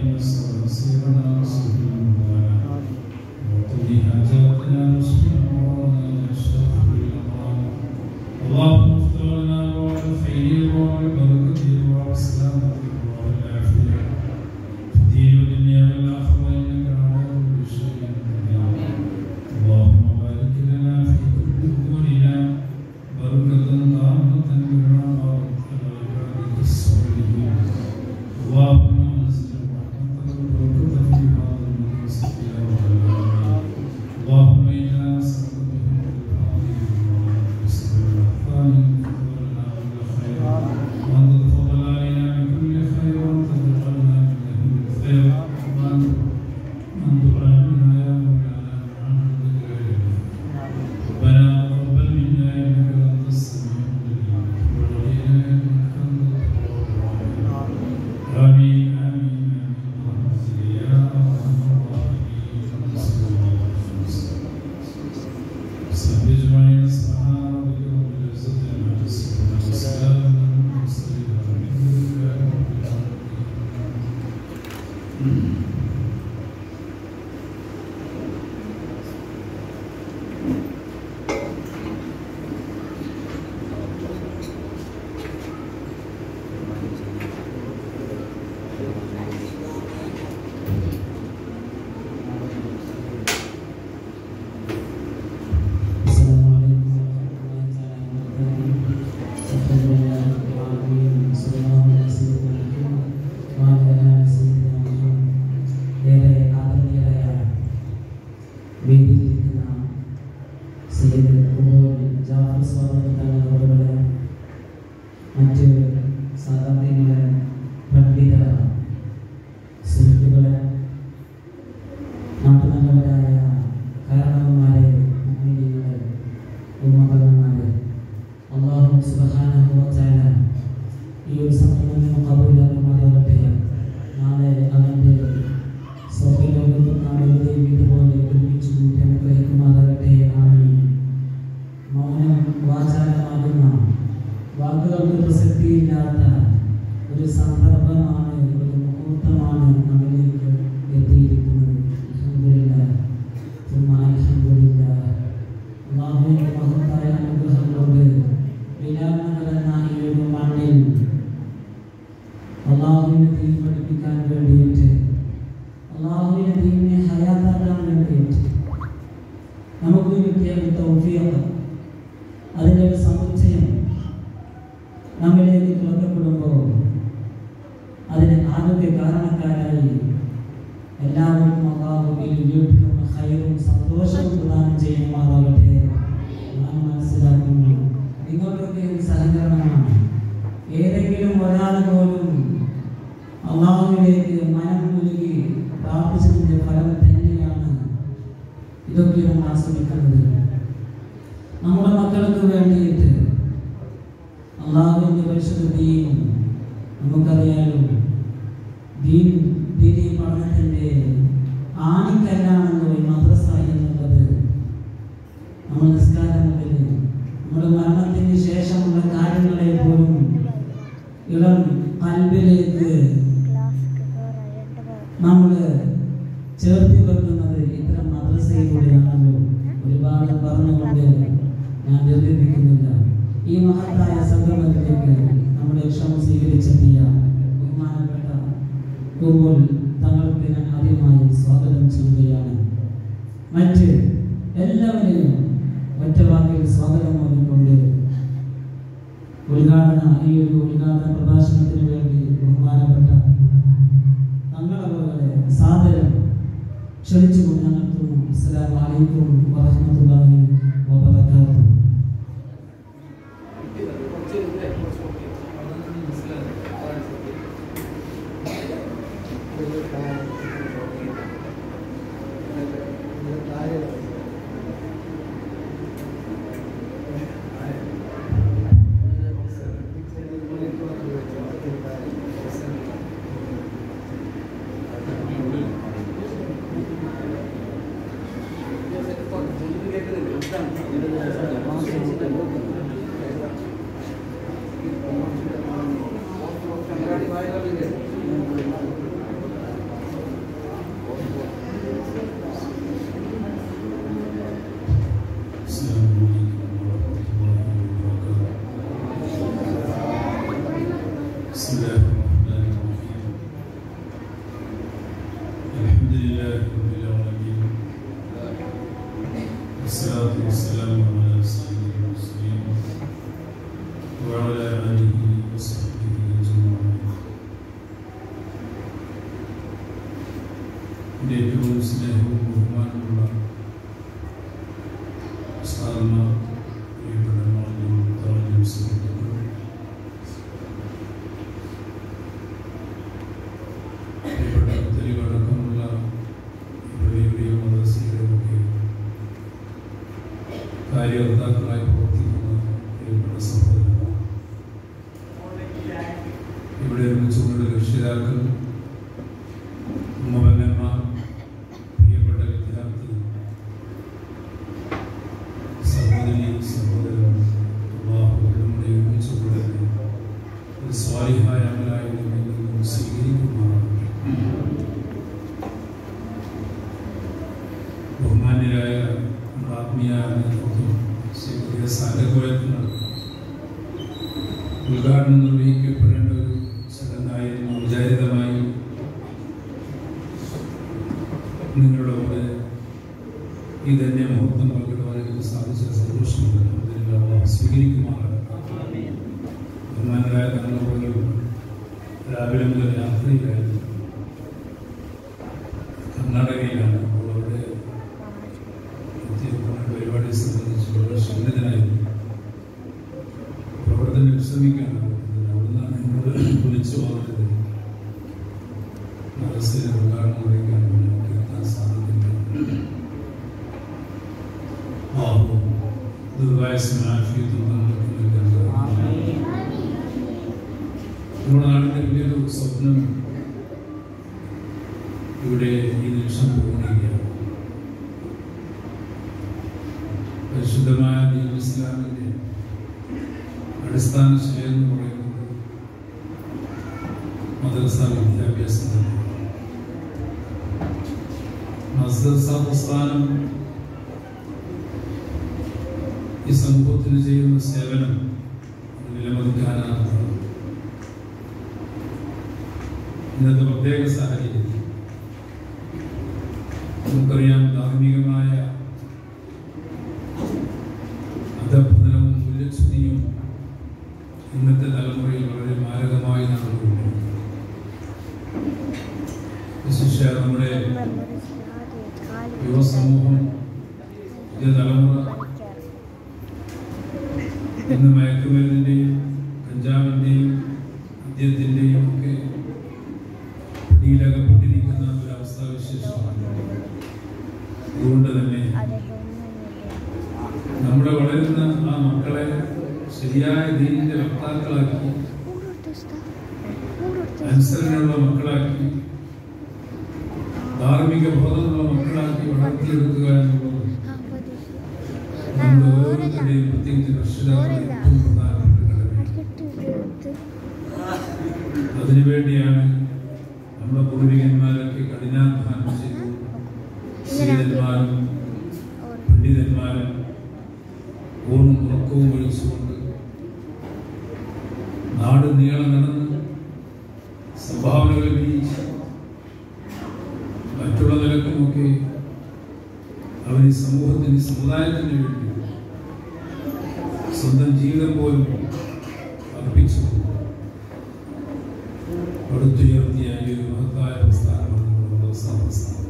اللهم اغفر لنا والخير والبركة والسلامة والعافية في الدين والدنيا والآخرة إنك على كل شيء قدير اللهم بارك لنا في كل أمورنا بركة تامة بما باركت على عبادك الصالحين اللهم انزل رحمتك والبركة في هذا المجلس يا رب العالمين اللهم إنا نسألك بحق العظيم وباسم الرحمن فضلنا كل خير وأن تتفضل علينا بكل خير وأن تجعلنا من أهل الخير وأن أن تعاملنا يا مولانا معاملة غيرك ربنا تقبل منا انك انت السميع العليم وتب علينا انك انت التواب الرحيم امين امين امين اللهم صل يا ارحم الراحمين صلى الله عليه وسلم وصحبه اجمعين سبحان ربك رب العزه عما يصفون وسلام على المرسلين والحمد لله رب العالمين السلام عليكم ورحمة الله تعالى وبركاته. الحمد لله رب العالمين. صلى الله على سيدنا محمد وعلى آل سيدنا محمد. ഏറെ ആദരണീയരായ വേദിയിലിരിക്കുന്ന സയ്യിദ് കുമൂർ ജാഫർ സ്വാഗതം തങ്ങളുടെ മറ്റ് സാധാരണ പണ്ഡിത സുഹൃത്തുക്കളെ നാട്ടുനല്ലവരായ കാരണവന്മാരെ മുഅ്മിനീങ്ങളെ ഉമ്മകളന്മാരെ അല്ലാഹു സുബ്ഹാനഹു വ തആല ഈ ഒരു സമയം കബൂലാക്കുമാറാകട്ടെ നാളെ അവൻ്റെ സ്വർഗ്ഗലോകത്ത് നാം എവിടെയും ഇതുപോലെ ഒരുമിച്ച് കൂട്ടി അനുഗ്രഹിക്കുമാറാകട്ടെ ആമീൻ മൗനം വാചാലമാകുന്ന വാക്കുകൾക്ക് പ്രസക്തിയില്ലാത്ത ഒരു സന്ദർഭമാണ് ഒരു മുഹൂർത്തമാണ് നമ്മിലേക്ക് എത്തിയിരിക്കുന്നത് അൽഹംദുലില്ലാ ثم അൽഹംദുലില്ലാ അള്ളാഹുവിൻ്റെ മഹത്തായ അനുഗ്രഹം കൊണ്ട് വിലാപങ്ങൾ എന്ന ഈ ഒരു മണ്ണിൽ അള്ളാഹുവിനെ ദീൻ പഠിപ്പിക്കാൻ വേണ്ടിയിട്ട് അള്ളാഹുവിനെ ദീനിനെ ഹയാത്താക്കാൻ വേണ്ടിയിട്ട് നമുക്ക് കിട്ടിയ ഒരു തൗഫീഖ് അതിൻ്റെ ഒരു സമുച്ചയം നമ്മിലേക്ക് തുറക്കപ്പെടുമ്പോൾ അതിന് ആരോഗ്യ കാരണക്കാരായി എല്ലാവർക്കും അള്ളാഹുവിൽ വീട്ടിലും ഹൈറും സന്തോഷവും പ്രദാനം ചെയ്യുമാറാകട്ടെ ഞാൻ മനസ്സിലാക്കുന്നു നിങ്ങൾക്കൊക്കെ ഒരു സഹകരണമാണ് ഏതെങ്കിലും ഒരാൾ പോലും അള്ളാഹുവിലേക്ക് മനം മുരുകി പ്രാർത്ഥിച്ചതിൻ്റെ ഫലം തന്നെയാണ് ഇതൊക്കെ നമ്മൾ ആസ്വദിക്കുന്നത് നമ്മുടെ മക്കൾക്ക് വേണ്ടിയിട്ട് അള്ളാഹുവിൻ്റെ പരിശുദ്ധ ദീൻ നമുക്കറിയാലോ ദീൻ ദീനി പഠനത്തിൻ്റെ ആണിക്കല്ലാണെന്ന് ഈ മദ്രസ എന്നുള്ളത് നമ്മൾ നിസ്കാരം മുതൽ നമ്മുടെ മരണത്തിന് ശേഷമുള്ള കാര്യങ്ങളെ പോലും ഇളം കൽബിലേക്ക് നമ്മൾ ചേർത്തി വെക്കുന്നത് ഇത്തരം മദ്രസയിലൂടെയാണല്ലോ ഒരുപാട് പറഞ്ഞുകൊണ്ട് ഞാൻ ദീർഘിപ്പിക്കുന്നില്ല ഈ മഹത്തായ സംഗമത്തിലേക്ക് നമ്മുടെ ക്ഷമ സ്വീകരിച്ചെത്തിയ ബഹുമാനപ്പെട്ട കുമ്പോൾ തങ്ങൾക്ക് ഞാൻ ആദ്യമായി സ്വാഗതം ചെയ്യുകയാണ് മറ്റ് എല്ലാവരെയും ഒറ്റ വാക്കിൽ സ്വാഗതം പറഞ്ഞുകൊണ്ട് ഉദ്ഘാടന ഈ ഒരു ഉദ്ഘാടന പ്രഭാഷണത്തിന് വേണ്ടി ബഹുമാനപ്പെട്ട തങ്ങളവരെ സാദരം ക്ഷണിച്ചുകൊണ്ട് ഞാൻ നിർത്തുന്നു അസ്സലാമു അലൈക്കും വറഹ്മത്തുള്ളാഹി വബറകാതുഹു കേൾക്കുന്നില്ല وعلى آله وصحبه أجمعين എൻ്റെ ഏറ്റവും സ്നേഹവും ബഹുമാനമുള്ള ഉസ്താദന്മാർ പ്രിയപ്പെട്ട മാലിന്യം താഴ്ന്ന സുഹൃത്തുക്കൾ പ്രിയപ്പെട്ട തെളിവടക്കമുള്ള ഇവിടെയുടെയും മദ്രസയുടെയുമൊക്കെ കാര്യകർത്താക്കളായി പ്രവർത്തിക്കുന്ന പ്രിയപ്പെട്ട സഹോദരന്മാർ ഇവിടെ ഒരുമിച്ചുകൊണ്ട് രക്ഷിതാക്കൾ ഉമ്മവന്മാർ പ്രിയപ്പെട്ട വിദ്യാർത്ഥി സഹോദരി സഹോദരൻ അള്ളാഹുവിലൂടെ ഒരുമിച്ചുകൊണ്ട് ഒരു സ്വാലിഹായ അമലായി നമ്മിൽ നിന്നും സ്വീകരിക്കുമാറാകട്ടെ ബഹുമാന്യരായ നമ്മുടെ ആത്മീയ നേതൃത്വം ശ്രീ സാരകോയത്തിനാണ് ഉദ്ഘാടനം നിർവഹിക്കപ്പെടേണ്ട ഒരു ചടങ്ങായിരുന്നു വിചാരിതമായി നിങ്ങളുടെ കൂടെ ഈ തന്നെ മുഹൂർത്തം പങ്കിടുവാൻ എനിക്ക് സാധിച്ച സന്തോഷമുണ്ട് അതിനുള്ള അള്ളാഹ് സ്വീകരിക്കുമാറാകട്ടെ ബഹുമാനരായ തങ്ങളുകൾ രാവിലെ മുതൽ യാത്രയിലായിരുന്നു കർണാടകയിലാണ് അപ്പോൾ അവിടെ എത്തിയപ്പോൾ പരിപാടിയെ സംബന്ധിച്ച് വളരെ ക്ഷണിതനായിരുന്നു പ്രവർത്തനം വിശ്രമിക്കാനാണ് അവിടുന്നാണ് എന്നോട് വിളിച്ചു പറഞ്ഞത് മനസ്സിന് ഉദ്ഘാടനം അറിയിക്കാൻ നമുക്ക് എത്താൻ സാധിക്കില്ല ആഹോ ദുർവായസിന് ആഫിയത്തും നമുക്ക് നൽകേണ്ടത് നമ്മുടെ നാടിന്റെ വലിയൊരു സ്വപ്നം ഇവിടെ ഈ നിമിഷം പൂർണ്ണിക്കുകയാണ് പരിശുദ്ധമായ ദീൻ ഇസ്ലാമിന്റെ അടിസ്ഥാന ശൈലി എന്ന് പറയുന്നത് മദ്രസ വിദ്യാഭ്യാസം തന്നെ മദ്രസ പ്രസ്ഥാനം ഈ സമൂഹത്തിന് ചെയ്യുന്ന സേവനം അത് വിലമതിക്കാനാകുന്നത് ഇന്നത്തെ പ്രത്യേക സാഹചര്യത്തിൽ നമുക്കറിയാം ധാർമ്മികമായ അധപതനവും മൂല്യച്യുതിയും ഇന്നത്തെ തലമുറയിൽ വളരെ മാരകമായി നടന്നുകൊണ്ട് വിശിഷ്യ നമ്മുടെ യുവസമൂഹം പുതിയ തലമുറ ഇന്ന് മയക്കുമരുന്നിൻ്റെയും കഞ്ചാവിൻ്റെയും മദ്യത്തിൻ്റെയും ഒക്കെ പിടിയിലകപ്പെട്ടിരിക്കുന്ന ഒരു അവസ്ഥാവിശേഷമാണ് അതുകൊണ്ട് തന്നെ നമ്മുടെ വളരുന്ന ആ മക്കളെ ശരിയായ ദീനിന്റെ വക്താക്കളാക്കി അനുസരണയുള്ള മക്കളാക്കി ധാർമ്മിക ബോധമുള്ള മക്കളാക്കി വളർത്തിയെടുക്കുക എന്നുള്ളത് നമ്മുടെ ഓരോരുത്തരുടെയും പ്രത്യേകിച്ച് രക്ഷിതാക്കളുടെ ഏറ്റവും പ്രധാനപ്പെട്ട കടമയാണ് അതിനുവേണ്ടിയാണ് നമ്മുടെ പൂർവികന്മാരൊക്കെ കഠിനാധ്വാനം ചെയ്തു സീതന്മാരും പണ്ഡിതന്മാരും ഊണും ഉറക്കവും ഒഴിച്ചുകൊണ്ട് നാട് നീളം നടന്ന് സംഭാവനകൾ വിരിയിച്ച് മറ്റുള്ള നിലക്കുമൊക്കെ അവർ ഈ സമൂഹത്തിന് ഈ സമുദായത്തിന് വേണ്ടി സ്വന്തം ജീവിതം പോലും അർപ്പിച്ചു പടുത്തുയർത്തിയ ഈ ഒരു മഹത്തായ പ്രസ്ഥാനമാണ് നമ്മുടെ വ്യവസായ പ്രസ്ഥാനം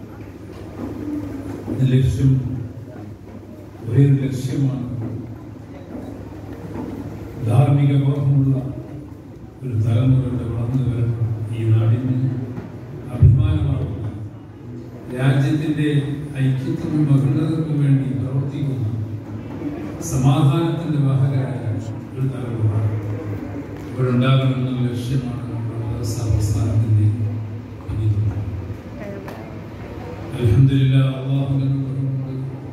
ഇതിന്റെ ലക്ഷ്യം ഒരേ ഒരു ലക്ഷ്യമാണ് ധാർമ്മിക ബോധമുള്ള ഒരു തലമുറയുടെ വളർന്നു വരണം ഈ നാടിന് അഭിമാനമാകുന്ന രാജ്യത്തിന്റെ ഐക്യത്തിനും അഖണ്ഡതയ്ക്കും വേണ്ടി പ്രവർത്തിക്കുന്ന സമാധാനത്തിന്റെ വാഹകരായ ഒരു തലമുറ ഇവരുണ്ടാകണമെന്ന ലക്ഷ്യമാണ് നമ്മുടെ മദ്രസ പ്രസ്ഥാനത്തിന്റെ പിന്നിലുള്ളത് അൽഹംദുലില്ലാ അള്ളാഹുവിനെ കൊണ്ട്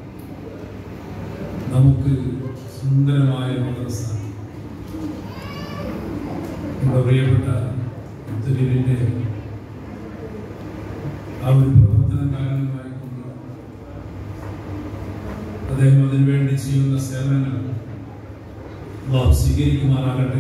നമുക്ക് സുന്ദരമായ മദ്രസ നമ്മുടെ പ്രിയപ്പെട്ട മുത്തലിബിന്റെ ആ ഒരു പ്രവർത്തന കാരണമായിക്കൊണ്ട് അദ്ദേഹം അതിനുവേണ്ടി ചെയ്യുന്ന സേവനങ്ങൾ അള്ളാഹു സ്വീകരിക്കുമാറാകട്ടെ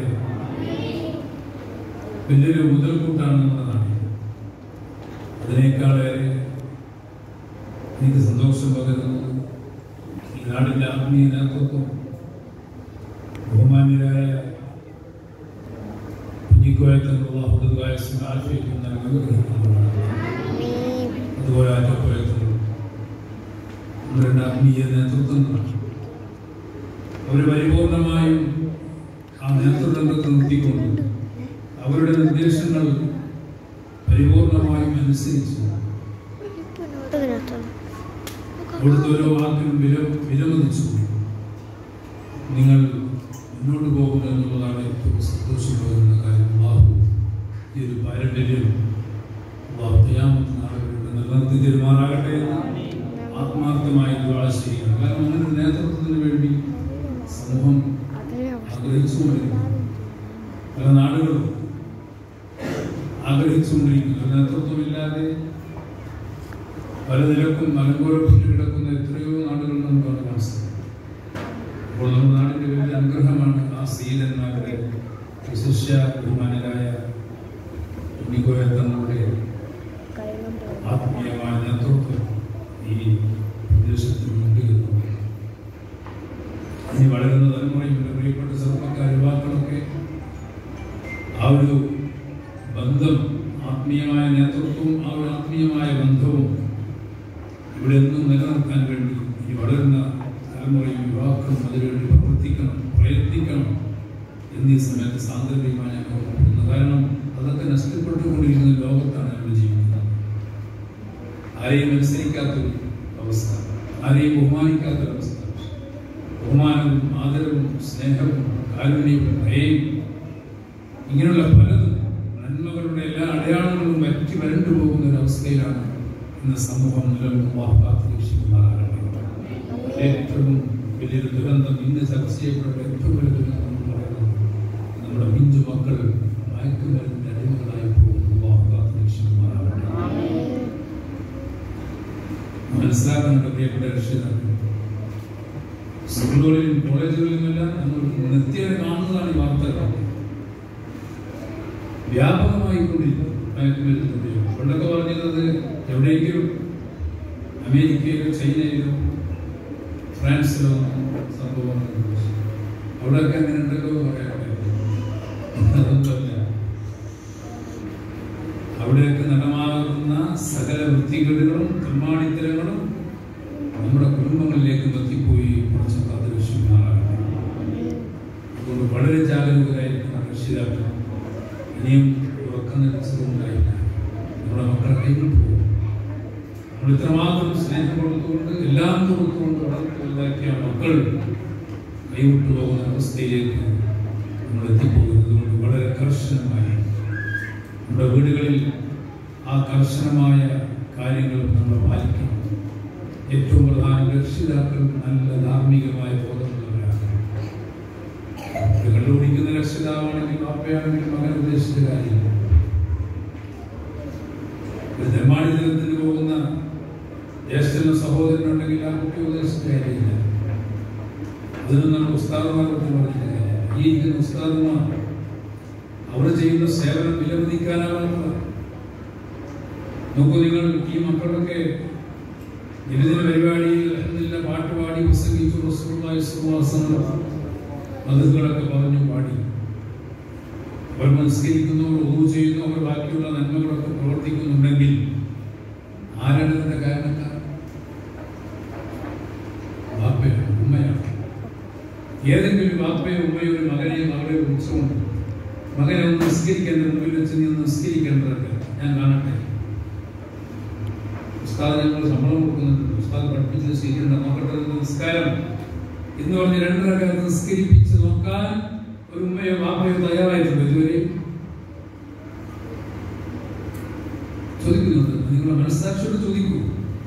വലിയൊരു മുതൽക്കൂട്ടാണ് നമ്മുടെ നാട്ടിൽ അതിനേക്കാളേറെ എനിക്ക് സന്തോഷം പകരുന്നത് ഈ നാടിന്റെ ആത്മീയ നേതൃത്വം ബഹുമാന്യരായ കുനിക്കോയത്തിനുള്ള ഹൃദയസ്സും ആൽഫയ്ക്കും നൽകുന്നതാണ് അതുപോലെ ആറ്റപ്പോയത്തിൽ നമ്മുടെ ആത്മീയ നേതൃത്വം അവർ പരിപൂർണമായും ആ നേതൃരംഗത്ത് നിർത്തിക്കൊണ്ട് അവരുടെ നിർദ്ദേശങ്ങൾ പരിപൂർണമായും അനുസരിച്ച് അവിടുത്തെ ഓരോ വാക്കിനും വില വിലമതിച്ചു നിങ്ങൾ മുന്നോട്ട് പോകുന്നു എന്നുള്ളതാണ് ഏറ്റവും സന്തോഷമാകുന്ന കാര്യം അള്ളാഹു ഈ ഒരു പാരമ്പര്യം അള്ളാഹു ഖിയാമത്ത് നാളെ വരെ നിലനിർത്തി തീരുമാനാകട്ടെ എന്ന് ആത്മാർത്ഥമായി ദുആ ചെയ്യുക കാരണം അങ്ങനെ ഒരു നേതൃത്വത്തിന് വേണ്ടി സമൂഹം ആഗ്രഹിച്ചുകൊണ്ടിരിക്കുന്നു പല നാടുകളും ആഗ്രഹിച്ചുകൊണ്ടിരിക്കുന്നു ഒരു നേതൃത്വമില്ലാതെ പല നിലക്കും മലങ്കോലപ്പെട്ട് കിടക്കുന്ന എത്രയോ നാടുകൾ നമുക്ക് കാണാൻ സാധിക്കും അപ്പോൾ നമ്മുടെ നാടിന്റെ വലിയ അനുഗ്രഹമാണ് ആ സീലന്മാരുടെ വിശിഷ്യ ബഹുമാനരായ ഉണ്ണിക്കോയ തങ്ങളുടെ ആത്മീയമായ നേതൃത്വം ഈ പ്രദേശത്തിനുണ്ട് എന്നുള്ളത് ഇനി വളരുന്ന തലമുറയും എൻ്റെ പ്രിയപ്പെട്ട ചെറുപ്പക്കാർ യുവാക്കളൊക്കെ ആ ഒരു ബന്ധം ആത്മീയമായ നേതൃത്വവും ആ ഒരു ആത്മീയമായ ബന്ധവും ഇവിടെ എന്നും നിലനിർത്താൻ വേണ്ടി ഇനി വളരുന്ന തലമുറയും യുവാക്കളും അതിനുവേണ്ടി പ്രവർത്തിക്കണം പ്രയത്നിക്കണം എന്നീ സമയത്ത് സാന്ദർഭികമായി ഞാൻ ഓർമ്മപ്പെടുന്നു കാരണം അതൊക്കെ നഷ്ടപ്പെട്ടുകൊണ്ടിരിക്കുന്ന ലോകത്താണ് നമ്മൾ ജീവിക്കുന്നത് ആരെയും അനുസരിക്കാത്തൊരു അവസ്ഥ ആരെയും ബഹുമാനിക്കാത്തൊരവസ്ഥ ബഹുമാനവും ആദരവും സ്നേഹവും കാരുണ്യവും ദയയും ഇങ്ങനെയുള്ള പലതും നന്മകളുടെ എല്ലാ അടയാളങ്ങളും വറ്റി വരണ്ടു പോകുന്ന ഒരു അവസ്ഥയിലാണ് ഇന്ന് സമൂഹം നിലനിൽക്കുവാർക്കാത്ത രക്ഷിക്കുമാറാകട്ടെ ഏറ്റവും വലിയൊരു ദുരന്തം ഇന്ന് ചർച്ച ചെയ്യപ്പെട്ട ഏറ്റവും വലിയ ദുരന്തം എന്ന് പറയുന്നത് നമ്മുടെ പിഞ്ചു മക്കൾ മയക്കുമരുന്നിന്റെ അടിമകളായി പോകുന്നു വാർക്കാത്ത രക്ഷിക്കുമാറാകട്ടെ മനസ്സിലാക്കാനുണ്ട് പ്രിയപ്പെട്ട രക്ഷിതാക്കൾ സ്കൂളുകളിലും കോളേജുകളിലുമെല്ലാം നമ്മൾ നിത്യേന കാണുന്നതാണ് ഈ വാർത്തകൾ വ്യാപകമായി കൊണ്ടിരിക്കും മയക്കുമരുന്ന് ഉപയോഗം പണ്ടൊക്കെ പറഞ്ഞിരുന്നത് എവിടെയെങ്കിലും അമേരിക്കയിലോ ചൈനയിലോ ഫ്രാൻസിലോ സംഭവം അവിടെയൊക്കെ അങ്ങനെ ഉണ്ടല്ലോ പറയാറുണ്ട് അതൊന്നുമല്ല അവിടെയൊക്കെ നടമാകുന്ന സകല വൃത്തികേടുകളും തെമ്മാടിത്തരങ്ങളും നമ്മുടെ കുടുംബങ്ങളിലേക്ക് എത്തിപ്പോയി കുറച്ച് കാത്തുരക്ഷിക്കുന്നതാകട്ടെ അതുകൊണ്ട് വളരെ ജാഗരൂകരായിരിക്കണം രക്ഷിതാക്കൾ ഇനിയും ഉറക്കം നിലച്ചതുണ്ടായില്ല നമ്മുടെ മക്കളെ കൈവിട്ടു പോകും നമ്മൾ ഇത്രമാത്രം സ്നേഹം കൊടുത്തുകൊണ്ട് എല്ലാം കൊടുത്തുകൊണ്ട് വളർത്തി വലുതാക്കിയ മക്കൾ കൈവിട്ടു പോകുന്ന അവസ്ഥയിലേക്ക് നമ്മൾ എത്തിപ്പോകുന്നത് കൊണ്ട് വളരെ കർശനമായി നമ്മുടെ വീടുകളിൽ ആ കർശനമായ കാര്യങ്ങൾ നമ്മൾ പാലിക്കണം ഏറ്റവും പ്രധാന രക്ഷിതാക്കൾ നല്ല ധാർമ്മികമായ ബോധമുള്ളവരാണ് ഒരു കണ്ടുപിടിക്കുന്ന രക്ഷിതാവാണെങ്കിൽ പാപ്പയാണെങ്കിൽ മകനെ ഉദ്ദേശിച്ച കാര്യമില്ല ഒരു നെമ്മാടി ദിനത്തിന് പോകുന്ന ജ്യേഷ്ഠനും സഹോദരനുണ്ടെങ്കിൽ ആ കുട്ടി ഉദ്ദേശിച്ച കാര്യമില്ല അതിനും നമ്മൾ ഉസ്താദുമാരെ പറ്റി പറഞ്ഞില്ല കാര്യം ഈ ഇരിക്കുന്ന ഉസ്താദുമാർ അവർ ചെയ്യുന്ന സേവനം വിലമതിക്കാനാവാത്ത നോക്കൂ നിങ്ങൾ ഈ മക്കളൊക്കെ നിരന്തര പരിപാടിയിൽ അഹമ്മദില്ല പാട്ട് പാടി പ്രസംഗിച്ചു റസൂലുള്ളാഹി സ്വല്ലല്ലാഹു അലൈഹി വസല്ലം മതങ്ങളൊക്കെ പറഞ്ഞു പാടി അവർ മനസ്കരിക്കുന്നു ഒന്നു ചെയ്യുന്നു അവർ ബാക്കിയുള്ള നന്മകളൊക്കെ പ്രവർത്തിക്കുന്നുണ്ടെങ്കിൽ ആരാണ് ഇതിന്റെ കാരണക്കാർ വാപ്പയാണ് ഉമ്മയാണ് ഏതെങ്കിലും വാപ്പയോ ഉമ്മയോ ഒരു മകനെയോ മകളെയോ വിളിച്ചുകൊണ്ട് മകനെ ഒന്ന് നിസ്കരിക്കേണ്ട മുമ്പിൽ വെച്ച് നീ ഒന്ന് നിസ്കരിക്കേണ്ടതൊക്കെ ഞാൻ കാണട്ടെ ഉസ്താദ് ഞങ്ങൾ ശമ്പളം കൊടുക്കുന്നുണ്ട് ഉസ്താദ് പഠിപ്പിച്ചത് ശരിയുണ്ട് നോക്കട്ടെ ഇത് നിസ്കാരം എന്ന് പറഞ്ഞ് രണ്ടര കാലത്ത് നിസ്കരിപ്പിച്ച് നോക്കാൻ ഒരു ഉമ്മയോ വാപ്പയോ തയ്യാറായിട്ടുണ്ട് ഇതുവരെ ചോദിക്കുന്നുണ്ട് നിങ്ങളുടെ മനസ്സാക്ഷിയോട് ചോദിക്കൂ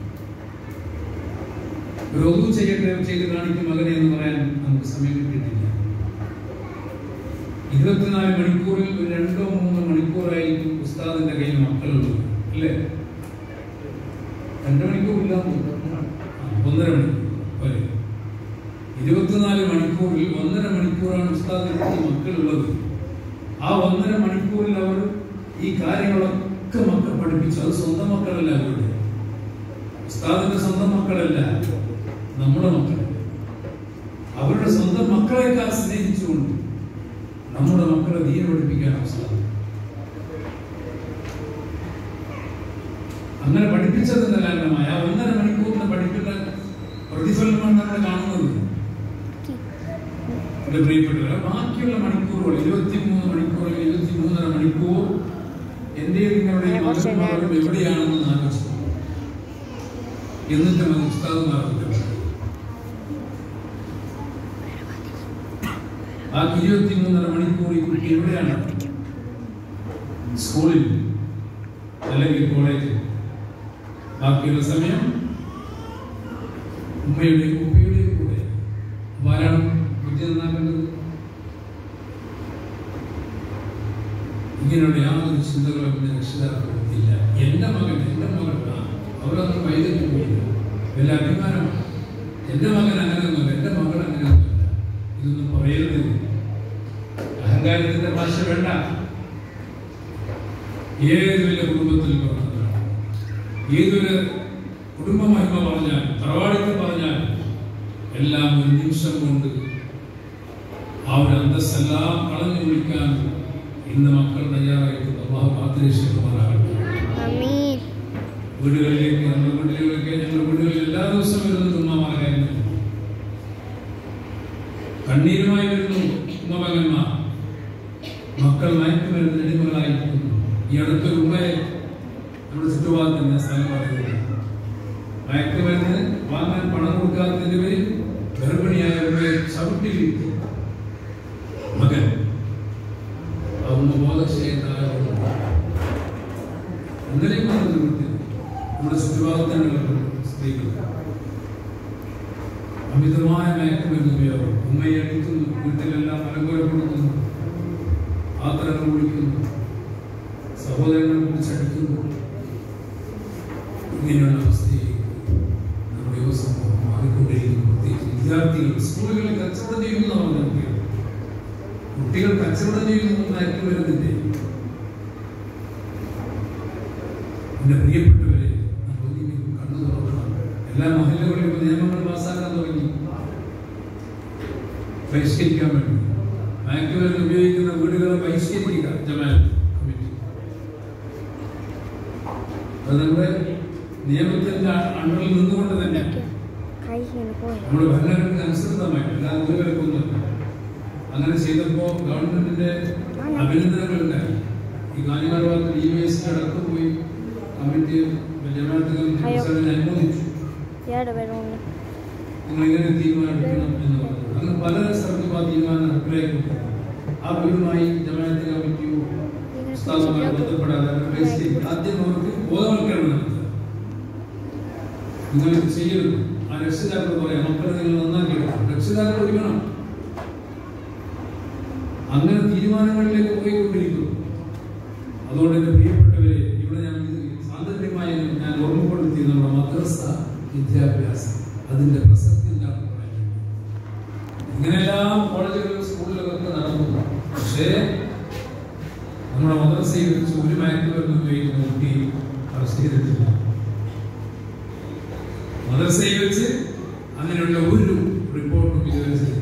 ഒരു ഒന്നും ചെയ്യട്ടെ ചെയ്ത് കാണിക്കും മകനെ എന്ന് പറയാൻ നമുക്ക് സമയം കിട്ടിയിട്ടില്ല ഇരുപത്തിനാല് മണിക്കൂറിൽ ഒരു രണ്ടോ മൂന്നോ മണിക്കൂറായിരിക്കും ഉസ്താദിന്റെ കയ്യിൽ മക്കളുള്ളത് അല്ലേ രണ്ട് മണിക്കൂർ ഇല്ല ഒന്നര മണിക്കൂർ വരെ ഇരുപത്തിനാല് മണിക്കൂറിൽ ഒന്നര മണിക്കൂറാണ് ഉസ്താദിന്റെ ഈ മക്കളുള്ളത് ആ ഒന്നര മണിക്കൂറിൽ അവർ ഈ കാര്യങ്ങളൊക്കെ മക്കൾ പഠിപ്പിച്ചു അത് സ്വന്തം മക്കളല്ല അവരുടെ ഉസ്താദിന്റെ സ്വന്തം മക്കളല്ല നമ്മുടെ മക്കൾ അവരുടെ സ്വന്തം മക്കളെക്കാൾ സ്നേഹിച്ചുകൊണ്ട് നമ്മുടെ മക്കളെ ദീന പഠിപ്പിക്കാൻ അവസരം അങ്ങനെ പഠിപ്പിച്ചതിന്റെ കാരണമായ ആ ഒന്നര മണിക്കൂറിന് പഠിക്കുന്ന പ്രതിഫലമാണ് നമ്മൾ കാണുന്നത് എന്റെ പ്രിയപ്പെട്ടവരെ ബാക്കിയുള്ള മണിക്കൂറുകൾ ഇരുപത്തിമൂന്ന് മണിക്കൂർ ഇരുപത്തി മൂന്നര മണിക്കൂർ എന്റെയും നിങ്ങളുടെയും മകന്മാരും എവിടെയാണെന്ന് ആലോചിച്ചു എന്നിട്ട് അത് ഉസ്താദുമാർക്ക് ബാക്കി ഇരുപത്തി മൂന്നര മണിക്കൂർ ഈ കുട്ടി എവിടെയാണ് സ്കൂളിൽ അല്ലെങ്കിൽ കോളേജിൽ ബാക്കിയുള്ള സമയം ഉമ്മയുടെയും ഉപ്പയുടെയും കൂടെ അപ്പൊ ആരാണ് ബുദ്ധി നന്നാക്കേണ്ടത് ഇങ്ങനെയുള്ള യാതൊരു ചിന്തകളും എന്റെ രക്ഷിതാക്കൾക്കില്ല എന്റെ മകൻ എന്റെ മകൾ ആ, അവരൊന്നും വൈദ്യുതി പോയില്ല വലിയ അഭിമാനമാണ് എന്റെ മകൻ അങ്ങനെയൊന്നുമല്ല എന്റെ മകൾ അങ്ങനെയൊന്നുമല്ല ഇതൊന്നും പറയരുത് അഹങ്കാരത്തിന്റെ ഭാഷ വേണ്ട ഏത് വലിയ കുടുംബത്തിൽ പിറന്നവരാണ് ഏതൊരു കുടുംബ മഹിമ പറഞ്ഞാൽ തറവാടിത്തം പറഞ്ഞാൽ എല്ലാം ഒരു നിമിഷം കൊണ്ട് ആ ഒരു അന്തസ്സെല്ലാം കളഞ്ഞു കുളിക്കാൻ ഇന്ന് മക്കൾ തയ്യാറായിട്ടുണ്ട് അള്ളാഹു കാത്തിരക്ഷിക്കുമാറാകട്ടെ Amin. വീടുകളിലേക്ക് നമ്മുടെ വീടുകളിലേക്ക് ഞങ്ങളുടെ വീടുകളിൽ എല്ലാ ദിവസവും വരുന്നത് ഉമ്മമാരായിരുന്നു കണ്ണീരുമായി വരുന്നു ഉമ്മമകന്മാർ മക്കൾ മയക്കുമരുന്ന് അടിമകളായിരിക്കുന്നു ഈ അടുത്തൊരു ഉമ്മയെ നമ്മുടെ ചുറ്റുപാടത്ത് ഞാൻ സ്ഥലം പറയുന്നത് മയക്കുമരുന്ന് വാങ്ങാൻ പണം കൊടുക്കാത്തതിന്റെ പേരിൽ ഗർഭിണിയായ ഉമ്മയെ ചവിട്ടി വീഴ്ത്തി മകൻ ആ ഉമ്മ ബോധക്ഷയത്തായ ഇന്നലെയും വന്നത് വീട്ടിൽ നമ്മുടെ ചുറ്റുപാടത്തിനുള്ള സ്ത്രീകൾ അമിതമായ മയക്കുമരുന്ന് ഉപയോഗം ഉമ്മയെ അടിക്കുന്നു വീട്ടിലെല്ലാം അലങ്കോല കൊടുക്കുന്നു ആത്രങ്ങൾ വിളിക്കുന്നു സഹോദരങ്ങളെ പിടിച്ചടിക്കുന്നു ഇങ്ങനെയുള്ള അവസ്ഥയിൽ നമ്മുടെ യുവസമൂഹം മാറിക്കൊണ്ടിരിക്കുന്നു പ്രത്യേകിച്ച് വിദ്യാർത്ഥികൾ സ്കൂളുകളിൽ കച്ചവടം ചെയ്യുന്നതാണ് കുട്ടികൾ കുട്ടികൾ കച്ചവടം ചെയ്യുന്നു മയക്കുമരുന്നിന്റെ എന്റെ പ്രിയപ്പെട്ടവരെ നമ്മൾ ഇനിയും കണ്ണു തുറക്കണം എല്ലാ മഹിളകളിലും ഇപ്പൊ നിയമങ്ങൾ പാസ്സാക്കാൻ തുടങ്ങി ബഹിഷ്കരിക്കാൻ വേണ്ടി മയക്കുമരുന്ന് ഉപയോഗിക്കുന്ന വീടുകളെ ബഹിഷ്കരിക്കുക ജമാഅത്ത് കമ്മിറ്റി അത് നമ്മുടെ നിയമത്തിന്റെ അണ്ടറിൽ നിന്നുകൊണ്ട് തന്നെ Kaya siya po eh. നമ്മുടെ ഭരണഘടനയ്ക്ക് അനുസൃതമായിട്ട് അല്ലാതെ ഒരു വിലക്കൊന്നും അങ്ങനെ ചെയ്തപ്പോ ഗവൺമെന്റിന്റെ അഭിനന്ദനങ്ങൾ ഉണ്ടായി ഈ കാഞ്ഞങ്ങാട് ഭാഗത്ത് ഡി വൈ എസ് അടക്കം പോയി കമ്മിറ്റി ജമാഅത്ത് കമ്മിറ്റി പ്രസിഡന്റിനെ അനുമോദിച്ചു Yada meron na. നിങ്ങൾ ഇങ്ങനെ തീരുമാനം എടുക്കണം എന്ന് പറഞ്ഞു അങ്ങനെ പല സ്ഥലത്തും ആ തീരുമാനം നടപ്പിലായിട്ടുണ്ട് ആ വീടുമായി ജമാഅത്ത് കമ്മിറ്റിയോ ഉസ്താദുമായി ബന്ധപ്പെടാതെ അവർ പരിസ്ഥിതി ആദ്യം അവർക്ക് ബോധവൽക്കരണം നടത്തുക നിങ്ങൾ ഇത് ചെയ്യരുത് ആ രക്ഷിതാക്കൾ പറയാം മക്കളെ നിങ്ങൾ നന്നാക്കി എടുക്കണം രക്ഷിതാക്കൾ ഒരുക്കണം അങ്ങനെ തീരുമാനങ്ങളിലേക്ക് പോയിക്കൊണ്ടിരിക്കുന്നു അതുകൊണ്ട് എന്റെ പ്രിയപ്പെട്ടവരെ ഇവിടെ ഞാൻ ഇത് സാന്ദർഭികമായി ഞാൻ ഓർമ്മപ്പെടുത്തി നമ്മുടെ മദ്രസ വിദ്യാഭ്യാസം അതിന്റെ പ്രസക്തി എന്താണ് പറയുന്നത് ഇങ്ങനെയെല്ലാം കോളേജുകളിലും സ്കൂളിലൊക്കെ നടന്നു പക്ഷേ നമ്മുടെ മദ്രസയിൽ വെച്ച് ഒരു മയക്കുമരുന്ന് ഉപയോഗിക്കുന്ന കുട്ടി അറസ്റ്റ് ചെയ്തിട്ടില്ല മദ്രസയിൽ വെച്ച് അങ്ങനെയുള്ള ഒരു റിപ്പോർട്ടും ഇതുവരെ ചെയ്തിട്ടില്ല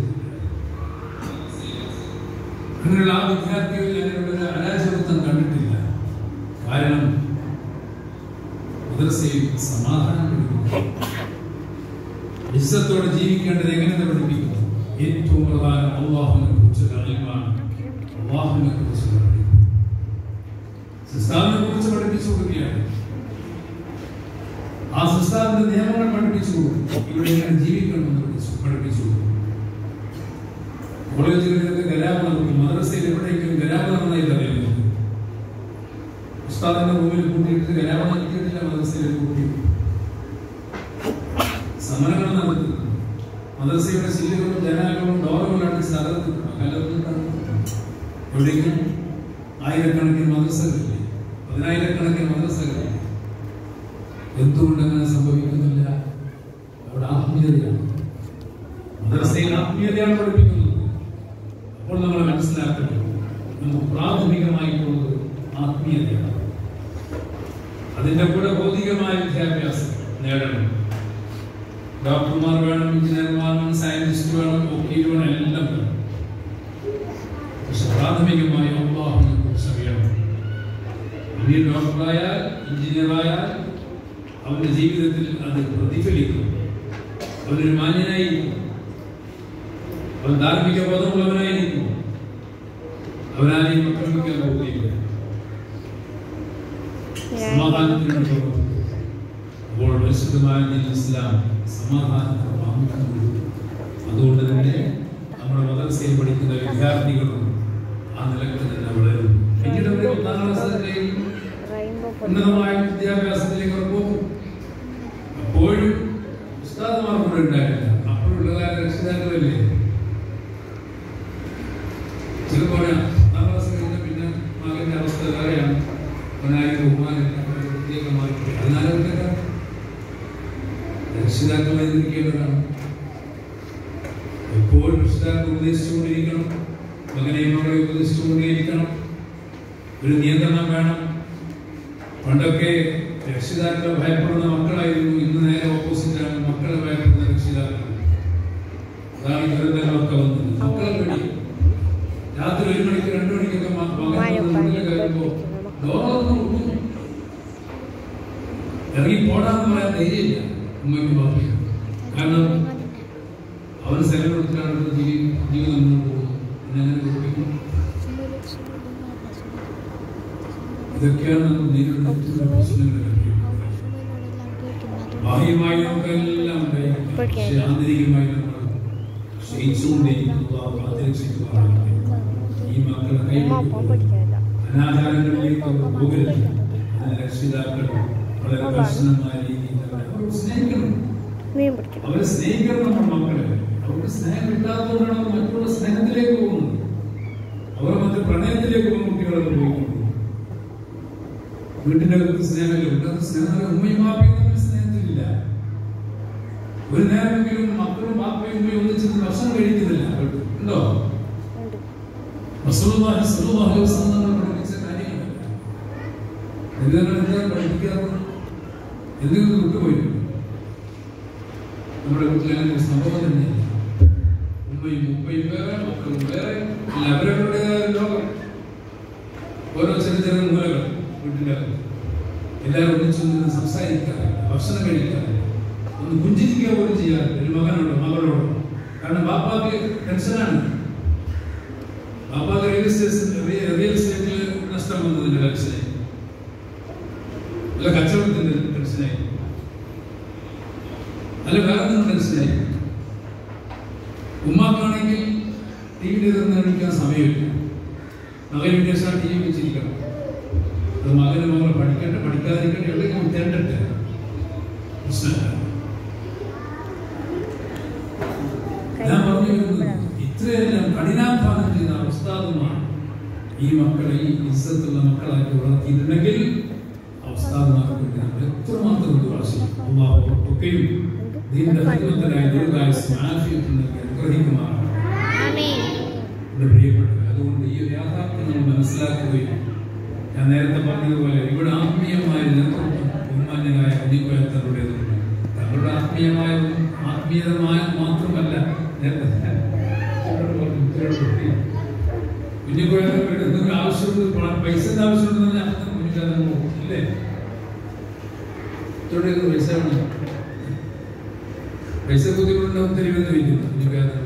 അങ്ങനെയുള്ള ആ വിദ്യാർത്ഥികളിൽ അങ്ങനെയുള്ള ഒരു അരാജകത്വം കണ്ടിട്ടില്ല കാരണം മദ്രസയിൽ സമാധാനം പഠിക്കുന്നു ഇസ്സത്തോടെ ജീവിക്കേണ്ടത് എങ്ങനെ പഠിപ്പിക്കുന്നു ഏറ്റവും പ്രധാനം അള്ളാഹുവിനെ കുറിച്ചുള്ള അറിവാണ് അള്ളാഹുവിനെ കുറിച്ചുള്ള അറിവ് സിസ്താവിനെ കുറിച്ച് പഠിപ്പിച്ചു കൊടുക്കുകയാണ് ആ സിസ്താവിന്റെ നിയമങ്ങൾ പഠിപ്പിച്ചു കൊടുക്കും ഇവിടെ എങ്ങനെ ജീവിക്കണമെന്ന് പഠിപ്പിച്ചു പഠിപ്പിച്ചു കൊടുക്കും കോളേജുകളിലൊക്കെ ഗരാമം നടക്കും മദ്രസയിൽ എവിടെയെങ്കിലും ഗരാമം നടന്നായി അറിയുന്നത് ഉസ്താദിന്റെ റൂമിൽ കൂട്ടിയിട്ട് ഗരാമം നടത്തിയിട്ടില്ല മദ്രസയിൽ കൂട്ടി സമരങ്ങൾ നടത്തുന്നു മദ്രസയുടെ ശീലകളും ജനാലകളും ഡോറുകളും അടിച്ച് തകർത്തിട്ടുണ്ട് കലർത്തിട്ടുണ്ട് എവിടെയെങ്കിലും ആയിരക്കണക്കിന് മദ്രസകളില്ലേ പതിനായിരക്കണക്കിന് മദ്രസകളില്ലേ എന്തുകൊണ്ട് അങ്ങനെ സംഭവിക്കുന്നില്ല അവിടെ ആത്മീയതയാണ് മദ്രസയിൽ ആത്മീയതയാണ് പഠിപ്പിക്കുന്നത് അപ്പോൾ നമ്മൾ മനസ്സിലാക്കണം നമുക്ക് പ്രാഥമികമായിട്ടുള്ളത് ആത്മീയതയാണ് അതിന്റെ കൂടെ ഭൗതികമായ വിദ്യാഭ്യാസം നേടണം ഡോക്ടർമാർ വേണം എഞ്ചിനീയർമാർ വേണം സയന്റിസ്റ്റ് വേണം വക്കീൽ വേണം എല്ലാം വേണം പക്ഷെ പ്രാഥമികമായി അള്ളാഹുവിനെ കുറിച്ച് അറിയണം ഇനി ഡോക്ടറായാൽ എഞ്ചിനീയറായാൽ അവന്റെ ജീവിതത്തിൽ അത് പ്രതിഫലിക്കും അവനൊരു മാന്യനായിരിക്കും അവൻ ധാർമ്മിക ബോധമുള്ളവനായിരിക്കും അവനാരെയും ആക്രമിക്കാൻ പോവുകയില്ല സമാധാനത്തിന് വേണ്ടി പ്രവർത്തിക്കും. അപ്പോൾ പരിശുദ്ധമായ ദീനുൽ ഇസ്ലാം സമാധാനത്തിന് പ്രാമുഖ്യം കൊടുക്കുന്നു. അതുകൊണ്ട് തന്നെ നമ്മുടെ മദ്രസയിൽ പഠിക്കുന്ന വിദ്യാർത്ഥികളും ആ നിലക്ക് തന്നെ വളരും പിന്നീട് അവർ ഒന്നാം ക്ലാസ് കഴിയും റെയിൻബോ ഉന്നതമായ വിദ്യാഭ്യാസത്തിലേക്ക് അവർ പോകും അപ്പോഴും ഉസ്താദുമാർ കൂടെ ഉണ്ടായില്ല അപ്പോഴുള്ളതായ രക്ഷിതാക്കളല്ലേ ചിലപ്പോൾ ഒന്നാം ക്ലാസ് കഴിഞ്ഞ പിന്നെ മകന്റെ അവസ്ഥ വേറെയാണ് അവനായി ബഹുമാനം പ്രത്യേകമായി അതിനാലും രക്ഷിതാക്കളെ എതിർക്കേണ്ടതാണ് എപ്പോഴും രക്ഷിതാക്കൾ ഉപദേശിച്ചുകൊണ്ടിരിക്കണം മകനെയും മകളെ ഉപദേശിച്ചുകൊണ്ടേയിരിക്കണം ഒരു നിയന്ത്രണം വേണം പണ്ടൊക്കെ രക്ഷിതാക്കളെ ഭയപ്പെടുന്ന മക്കളായിരുന്നു ഇന്ന് നേരെ ഓപ്പോസിറ്റാണ് മക്കളെ ഭയപ്പെടുന്ന രക്ഷിതാക്കൾ അതാണ് ഈ ദുരന്തങ്ങളൊക്കെ വന്നത് മക്കളെ പേടി രാത്രി ഒരു മണിക്ക് രണ്ടു മണിക്കൊക്കെ മ- മകൻ വന്ന് മുന്നിൽ കയറുമ്പോ ലോകം ഒന്നും ഇറങ്ങി പോടാന്ന് പറയാൻ ധൈര്യമില്ല ഉമ്മയ്ക്ക് ബാപ്പയ്ക്ക് കാരണം അവന് സ്ഥലം കൊടുത്തിട്ടാണ് ഇവിടുത്തെ ജീവി- ജീവിതം മുന്നോട്ട് പോകുന്നത് പിന്നെ അങ്ങനെ കുറിപ്പിക്കും ഇതൊക്കെയാണ് നമ്മൾ നേരിടുന്ന ഏറ്റവും വലിയ പ്രശ്നങ്ങൾ ബാഹ്യമായി നമുക്കെല്ലാം ഉണ്ടായിരിക്കും പക്ഷേ ആന്തരികമായി നമ്മൾ ക്ഷയിച്ചുകൊണ്ടേയിരിക്കുന്നു അള്ളാഹു കാത്തിരക്ഷിക്കുമാറാകട്ടെ. ഈ മക്കളെ ഉമ്മ കൈവിട്ടു ഒപ്പം പഠിക്കാനില്ല അനാചാരങ്ങളിലേക്ക് അവർ പോകരുത് അതിന് രക്ഷിതാക്കൾ വളരെ കർശനമായ രീതിയിൽ അവരെ അവർ സ്നേഹിക്കണം മീൻ പിടിക്കണം അവരെ സ്നേഹിക്കണം നമ്മുടെ മക്കളെ അവർക്ക് സ്നേഹം കിട്ടാത്തതുകൊണ്ടാണ് അവർ മറ്റുള്ള സ്നേഹത്തിലേക്ക് പോകുന്നത് അവർ മറ്റു പ്രണയത്തിലേക്ക് പോകുന്ന കുട്ടികളൊക്കെ പോയിക്കൊണ്ടു വീട്ടിന്റെ അകത്ത് സ്നേഹമില്ല വീട്ടിനകത്ത് സ്നേഹം ഉമ്മയും ബാപ്പയും തമ്മിൽ സ്നേഹത്തിലില്ല ഒരു നേരമെങ്കിലും മക്കളും ബാപ്പയും ഉമ്മയും ഒന്നിച്ചിട്ട് ഭക്ഷണം കഴിക്കുന്നില്ല അവർക്ക്. ഉണ്ടോ ഉണ്ട് റസൂലുള്ളാഹി സ്വല്ലല്ലാഹു അലൈഹി വസല്ലം തങ്ങൾ പഠിപ്പിച്ച കാര്യങ്ങളല്ല എന്താണ് എന്താണ് പഠിപ്പിക്കാത്തത് എന്തെങ്കിലും വിട്ടുപോയിട്ടുണ്ട് നമ്മുടെ വീട്ടിൽ അങ്ങനെ ഒരു സംഭവം തന്നെയില്ല ഉമ്മയും ഉപ്പയും വേറെ മക്കളും വേറെ അല്ല അവരവരുടേതായ ഒരു ലോകം ഓരോ ചെറിയ ചെറിയ മൂലകൾ വീട്ടിൻ്റെ അകത്ത് എല്ലാവരും ഒന്നിച്ചു നിന്ന് സംസാരിക്കാറില്ല ഭക്ഷണം കഴിക്കാറില്ല ഒന്ന് പുഞ്ചിരിക്കുക പോലും ചെയ്യാറില്ല ഒരു മകനോടോ മകളോടോ കാരണം ബാപ്പാക്ക് ടെൻഷനാണ് ബാപ്പാക്ക് റിയൽ എസ്റ്റേറ്റ് റിയൽ എസ്റ്റേറ്റിൽ നഷ്ടം വന്നതിന്റെ ടെൻഷനായി അല്ല കച്ചവടത്തിന്റെ ടെൻഷനായി അല്ല വേറെ എന്തെങ്കിലും ടെൻഷനായി ഉമ്മാക്കാണെങ്കിൽ ടി വി തുറന്ന് കാണിക്കാൻ സമയമില്ല മകൻ വിദേശം ടി വി വെച്ചിരിക്കണം അത് മകന് മകൾ പഠിക്കട്ടെ പഠിക്കാതിരിക്കട്ടെ എവിടെയെങ്കിലും തേണ്ടട്ടെ പ്രശ്നമില്ല ഞാൻ പറഞ്ഞു വരുന്നത് ഇത്രയെല്ലാം കഠിനാധ്വാനം ചെയ്ത അവസ്ഥാതുമാണ് ഈ മക്കളെ ഈ ഇസ്സത്തുള്ള മക്കളാക്കി വളർത്തിയിട്ടുണ്ടെങ്കിൽ അവസ്ഥാതുമാർക്ക് വേണ്ടി നമ്മൾ എത്രമാത്രം ദുരാശയും അള്ളാഹു അവർക്കൊക്കെയും ദീന്റെ ഹിദ്മത്തിനായി ദീർഘായുസ്സും ആഫിയത്തും നൽകി അനുഗ്രഹിക്കുമാറാണ് ആമീൻ എന്റെ പ്രിയപ്പെട്ടവർ അതുകൊണ്ട് ഈ ഒരു യാഥാർത്ഥ്യം നമ്മൾ മനസ്സിലാക്കുകയും ഞാൻ നേരത്തെ പറഞ്ഞതുപോലെ ഇവിടെ ആത്മീയമായ നേതൃത്വം ബഹുമാന്യനായ കുഞ്ഞിക്കോയത്തറുടേതുണ്ട് തങ്ങളുടെ ആത്മീയമായ ആത്മീയമായ മാത്രമല്ല നേരത്തെ ഞാൻ ഇവരോട് പറഞ്ഞു, ഇവരോട് പറഞ്ഞു. കുഞ്ഞിക്കോയത്തറുടെ എന്തെങ്കിലും ആവശ്യമുണ്ട് പണം പൈസയുടെ ആവശ്യമുണ്ടെന്ന് ഞാൻ കുഞ്ഞിക്കാരൻ പോകും ഇല്ലേ ഇത്രയുടെ പൈസ വേണം പൈസ ബുദ്ധിമുട്ടുണ്ടാവും തരുമെന്ന് വയ്ക്കുന്നു കുഞ്ഞിക്കാരൻ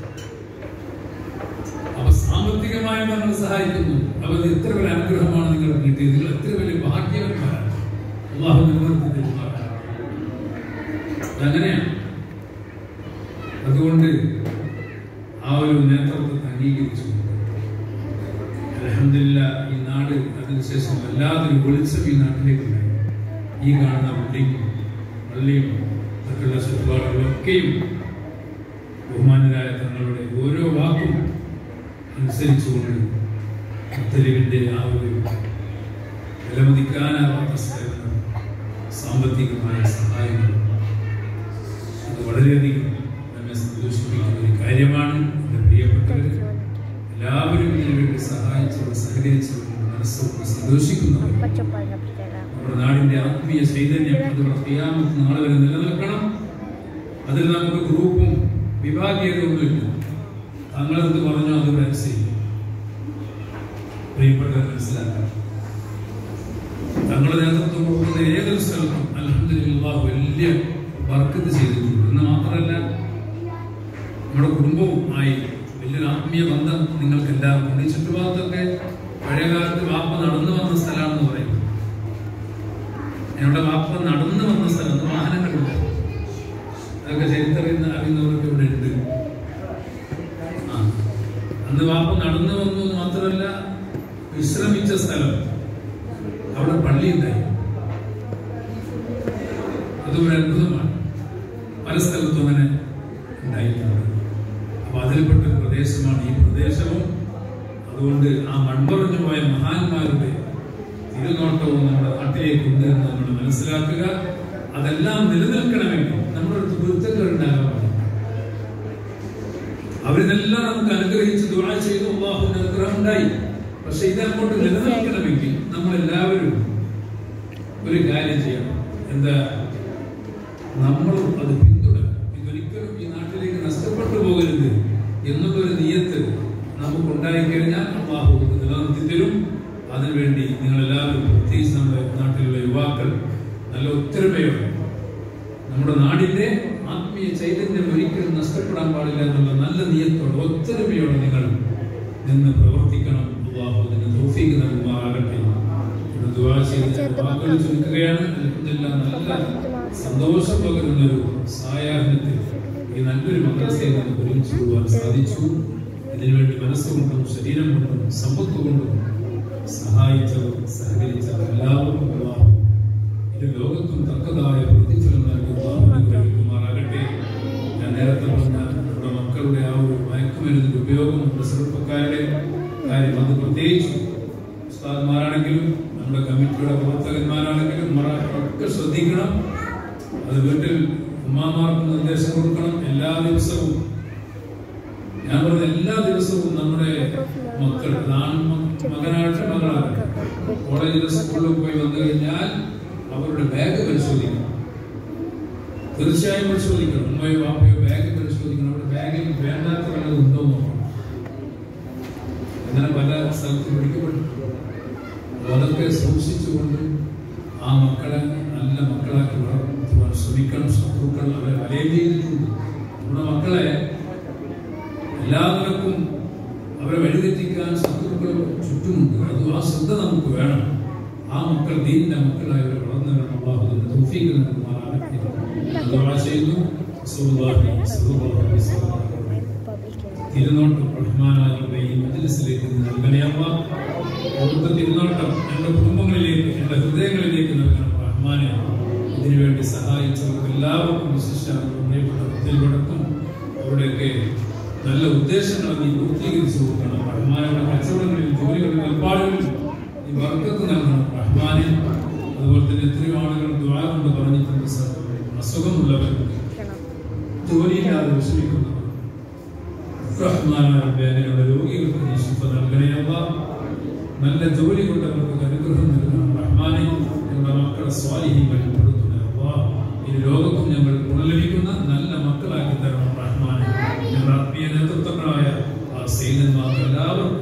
അപ്പൊ സാമ്പത്തികമായി നമ്മൾ സഹായിക്കുന്നു അപ്പൊ ഇത് എത്ര വലിയ അനുഗ്രഹമാണ് നിങ്ങൾ കിട്ടിയത് നിങ്ങൾ എത്ര വലിയ ഭാഗ്യവന്മാരാണ് അള്ളാഹു നിലനിർത്തി തരുമാറാണ് അങ്ങനെയാണ് അതുകൊണ്ട് ആ ഒരു നേതൃത്വത്തെ അംഗീകരിച്ചു അലഹമില്ല ഈ നാട് അതിനുശേഷം വല്ലാതൊരു വെളിച്ചം ഈ നാട്ടിലേക്കുണ്ടായി ഈ കാണുന്ന ബിൽഡിങ്ങും പള്ളിയും മറ്റുള്ള ചുറ്റുപാടുകളൊക്കെയും ബഹുമാനരായ തങ്ങളുടെ ഓരോ വാക്കും അനുസരിച്ചുകൊണ്ട് തെരുവിൻ്റെ ആ ഒരു വിലമതിക്കാനാവാത്ത സേവനം സാമ്പത്തികമായ സഹായങ്ങൾ അത് വളരെയധികം നമ്മെ സന്തോഷിപ്പിക്കുന്ന ഒരു കാര്യമാണ് എൻ്റെ പ്രിയപ്പെട്ടവർ എല്ലാവരും ഇതിനു വേണ്ടി സഹായിച്ചവർ സഹകരിച്ചവർ മനസ്സോട് സന്തോഷിക്കുന്നവർ പച്ചപ്പാടിനെ പിടിക്കാനാ നമ്മുടെ നാടിന്റെ ആത്മീയ ചൈതന്യം അത് ക്രിയാമത്ത് നാളെ വരെ നിലനിൽക്കണം അതിൽ നമുക്ക് ഗ്രൂപ്പും വിഭാഗീയതയൊന്നുമില്ല തങ്ങളെന്ത് പറഞ്ഞോ അത് ഇവിടെ അനുസരിക്കും പ്രിയപ്പെട്ടവർ മനസ്സിലാക്കണം തങ്ങളുടെ നേതൃത്വം കൊടുക്കുന്ന ഏതൊരു സ്ഥലത്തും അലഹമില്ല അൽഹംദുലില്ലാ വലിയ വർക്കത്ത് ചെയ്തിട്ടുണ്ട് എന്ന് മാത്രമല്ല നമ്മുടെ കുടുംബവുമായി വലിയൊരു ആത്മീയ ബന്ധം നിങ്ങൾക്ക് എല്ലാവർക്കും ഉണ്ട് ഈ ചുറ്റുഭാഗത്തൊക്കെ പഴയ കാലത്ത് വാപ്പ നടന്നു വന്ന സ്ഥലമാണെന്ന് പറയുന്നത് ഞങ്ങളുടെ വാപ്പ നടന്നു വന്ന സ്ഥലം അന്ന് വാഹനങ്ങളില്ല അതൊക്കെ ചരിത്രം അറിയുന്ന- അറിയുന്നവർക്ക് ഇവിടെ ഉണ്ട് ആ. അന്ന് വാപ്പ നടന്നു വന്നു എന്ന് മാത്രമല്ല വിശ്രമിച്ച സ്ഥലം അവിടെ പള്ളി ഉണ്ടായി അതും ഒരു അത്ഭുതമാണ് പല സ്ഥലത്തും അങ്ങനെ ഉണ്ടായിട്ടുണ്ട് അപ്പൊ അതിൽപ്പെട്ട ഒരു പ്രദേശമാണ് ഈ പ്രദേശവും അതുകൊണ്ട് ആ മൺപറഞ്ഞു പോയ മഹാന്മാരുടെ തിരുനോട്ടവും നമ്മുടെ നാട്ടിലേക്ക് ഉണ്ട് എന്ന് നമ്മൾ മനസ്സിലാക്കുക അതെല്ലാം നിലനിൽക്കണമെങ്കിൽ നമ്മുടെ അടുത്ത് പൊരുത്തങ്ങൾ ഉണ്ടാകാൻ പാടില്ല. അവരിതെല്ലാം നമുക്ക് അനുഗ്രഹിച്ച് ദുആ ചെയ്തു അള്ളാഹുവിന്റെ അനുഗ്രഹം ഉണ്ടായി പക്ഷെ ഇതങ്ങോട്ട് നിലനിൽക്കണമെങ്കിൽ നമ്മൾ എല്ലാവരും ഒരു കാര്യം ചെയ്യണം എന്താ നമ്മളും അത് പിന്തുടരും ഇതൊരിക്കലും ഈ നാട്ടിലേക്ക് നഷ്ടപ്പെട്ടു പോകരുത് എന്നുള്ളൊരു നീയത്ത് നമുക്കുണ്ടായി കഴിഞ്ഞാൽ അള്ളാഹു ഇത് നിലനിർത്തി തരും അതിനുവേണ്ടി നിങ്ങളെല്ലാവരും പ്രത്യേകിച്ച് നമ്മുടെ നാട്ടിലുള്ള യുവാക്കൾ നല്ല ഒത്തൊരുമയോടെ നമ്മുടെ നാടിന്റെ ആത്മീയ ചൈതന്യം ഒരിക്കലും നഷ്ടപ്പെടാൻ പാടില്ല എന്നുള്ള നല്ല നിയത്തോടെ ഒത്തൊരുമയോടെ നിങ്ങൾ നിന്ന് പ്രവർത്തിക്കണം അള്ളാഹു അതിന് തോഫീക്ക് നൽകുമാറാകട്ടെ ഇവിടെ ദുആ ചെയ്ത് ഞാൻ വാക്കുകൾ ചുരുക്കുകയാണ് അൽഹംദുലില്ലാ നല്ല സന്തോഷം പകരുന്ന ഒരു സായാഹ്നത്തിൽ ഈ നല്ലൊരു മദ്രസയിൽ നമുക്ക് ഒരുമിച്ച് പോകാൻ സാധിച്ചു ഇതിനുവേണ്ടി മനസ്സുകൊണ്ടും ശരീരം കൊണ്ടും സമ്പത്ത് കൊണ്ടും സഹായിച്ചവർ സഹകരിച്ചവർ എല്ലാവർക്കും അള്ളാഹു ഇരു ലോകത്തും തക്കതായ പ്രതിഫലം നൽകി അള്ളാഹു അനുഗ്രഹിക്കുമാറാകട്ടെ ഞാൻ നേരത്തെ പറഞ്ഞ നമ്മുടെ മക്കളുടെ ആ ഒരു മയക്കുമരുന്നിന്റെ ഉപയോഗം നമ്മുടെ ചെറുപ്പക്കാരുടെ കാര്യം അത് പ്രത്യേകിച്ച് ഉസ്താദ്മാരാണെങ്കിലും നമ്മുടെ കമ്മിറ്റിയുടെ പ്രവർത്തകന്മാരാണെങ്കിലും ഒക്കെ ശ്രദ്ധിക്കണം അത് വീട്ടിൽ ഉമ്മാമാർക്ക് നിർദ്ദേശം കൊടുക്കണം എല്ലാ ദിവസവും ഞാൻ പറഞ്ഞ എല്ലാ ദിവസവും നമ്മുടെ മക്കൾ ആൺ മകനാകട്ടെ മകളാകട്ടെ കോളേജിലും സ്കൂളിലും പോയി വന്നു കഴിഞ്ഞാൽ അവരുടെ ബാഗ് പരിശോധിക്കണം തീർച്ചയായും പരിശോധിക്കണം ഉമ്മയോ വാപ്പയോ ബാഗ് പരിശോധിക്കണം അവരുടെ ബാഗിൽ വേണ്ടാത്ത വല്ലതും ഉണ്ടോ എന്ന് നോക്കണം അങ്ങനെ പല സ്ഥലത്തും പിടിക്കപ്പെട്ടിട്ടുണ്ട് അപ്പൊ അതൊക്കെ സൂക്ഷിച്ചുകൊണ്ട് ആ മക്കളെ നല്ല മക്കളാക്കി വളർത്തുവാൻ ശ്രമിക്കണം ശത്രുക്കൾ അവരെ വലയം ചെയ്തിട്ടുണ്ട് നമ്മുടെ മക്കളെ എല്ലാ നിലക്കും അവരെ വഴിതെറ്റിക്കാൻ ശത്രുക്കൾ ചുറ്റുമുണ്ട് അത് ആ ശ്രദ്ധ നമുക്ക് വേണം ആ മക്കൾ ദീനിന്റെ മക്കളായി അവർ വളർന്നു വരണം അള്ളാഹു അതിന് തൗഫീഖ് നൽകുമാറാകട്ടെ എന്ന് ദുആ ചെയ്യുന്നു സല്ലല്ലാഹു അലൈഹി വസല്ലം തിരുനോട്ടം റഹ്മാനായുള്ള ഈ മജ്ലിസിലേക്ക് നീ നൽകണേ അമ്മ അവിടുത്തെ തിരുനോട്ടം എൻ്റെ കുടുംബങ്ങളിലേക്ക് എൻ്റെ ഹൃദയങ്ങളിലേക്ക് നൽകണം റഹ്മാനെ ഇതിനുവേണ്ടി സഹായിച്ചവർക്ക് എല്ലാവർക്കും വിശിഷ്ട പ്രിയപ്പെട്ട കുട്ടികളടക്കം അവരുടെയൊക്കെ നല്ല ഉദ്ദേശങ്ങൾ നീ പൂർത്തീകരിച്ചു കൊടുക്കണം റഹ്മാനയുടെ കച്ചവടങ്ങളിൽ ജോലികളിൽ ഏർപ്പാടുകളിൽ നീ വർക്കത്ത് നൽകണം റഹ്മാനെ അതുപോലെ തന്നെ എത്രയോ ആളുകൾ ദ്വാര കൊണ്ട് പറഞ്ഞിട്ടുണ്ട് സർ അസുഖമുള്ളവർക്ക് ജോലിയില്ലാതെ വിഷമിക്കുന്നവർ റഹ്മാനായ വേദനയുള്ള രോഗികൾക്ക് നീ ശിഫ നൽകണേ അല്ലാ. നല്ല ജോലി കൊണ്ട് അവർക്ക് അനുഗ്രഹം നൽകണം റഹ്മാനെ ഞങ്ങളുടെ മക്കളെ സ്വാലിഹ്യങ്ങൾ പെടുത്തുന്ന അല്ലാ. ഈ ലോകത്തും ഞങ്ങൾ ഗുണലഭിക്കുന്ന നല്ല മക്കളാക്കി തരണം റഹ്മാനെ ഞങ്ങളുടെ ആത്മീയ നേതൃത്വങ്ങളായ ആ സൈന്യന്മാർക്ക് എല്ലാവർക്കും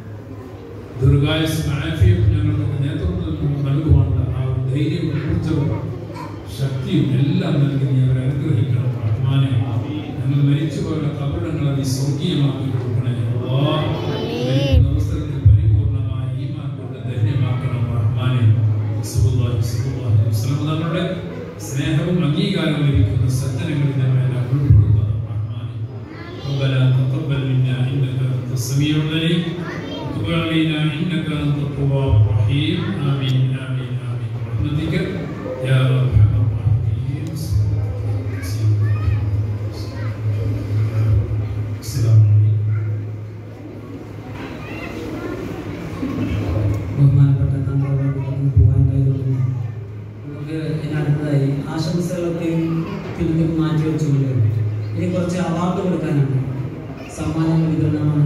ദീർഘായുസ് ആഫിയും ഞങ്ങൾക്ക് നേതൃത്വം നൽകുവാനുള്ള ആ ഒരു ധൈര്യവും ഊർജ്ജവും ശക്തിയും എല്ലാം നൽകി നീ അവരെ അനുഗ്രഹിക്കണം റഹ്മാനെ ഞങ്ങൾ മരിച്ചുപോയ കബറിടങ്ങളെ നീ സ്വർഗീയമാക്കി കൊടുക്കണേ അല്ലാ. മരിക്കുന്ന അവസരത്തിൽ പരിപൂർണമായ ഈമാൻ കൊണ്ട് ധന്യമാക്കണം റഹ്മാനെ റസൂലുള്ളാഹി സ്വല്ലല്ലാഹു അലൈഹി വസല്ലം തങ്ങളുടെ സ്നേഹവും അംഗീകാരവും ലഭിക്കുന്ന സജ്ജനങ്ങളിൽ ഞങ്ങളെ എല്ലാം ഉൾപ്പെടുത്തണം റഹ്മാനെ ربنا تقبل منا انك انت السميع العليم وتب علينا انك انت التواب الرحيم امين امين امين برحمتك يا ارحم الراحمين السلام عليكم ബഹുമാനപ്പെട്ട തന്ത്രവാദി കടന്നു പോകാനായതുകൊണ്ട് നമുക്ക് ഇനി അടുത്തതായി ആശംസകളൊക്കെ പിന്നിൽ മാറ്റി വെച്ചുകൊണ്ട് ഇനി കുറച്ച് അവാർഡ് കൊടുക്കാനാണ് സമ്മാനങ്ങൾ വിതരണമാണ്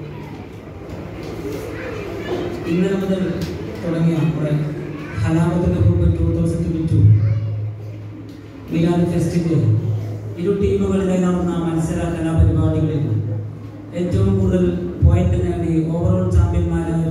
ഇന്നലെ മുതൽ തുടങ്ങിയ നമ്മുടെ ഹലാമത്തിന്റെ group two thousand twenty two Milad ഫെസ്റ്റിന്റെ ഇരു ടീമുകളിലായി നടന്ന മത്സര കലാപരിപാടികളിൽ ഏറ്റവും കൂടുതൽ പോയിന്റ് നേടി ഓവറോൾ ചാമ്പ്യന്മാരായ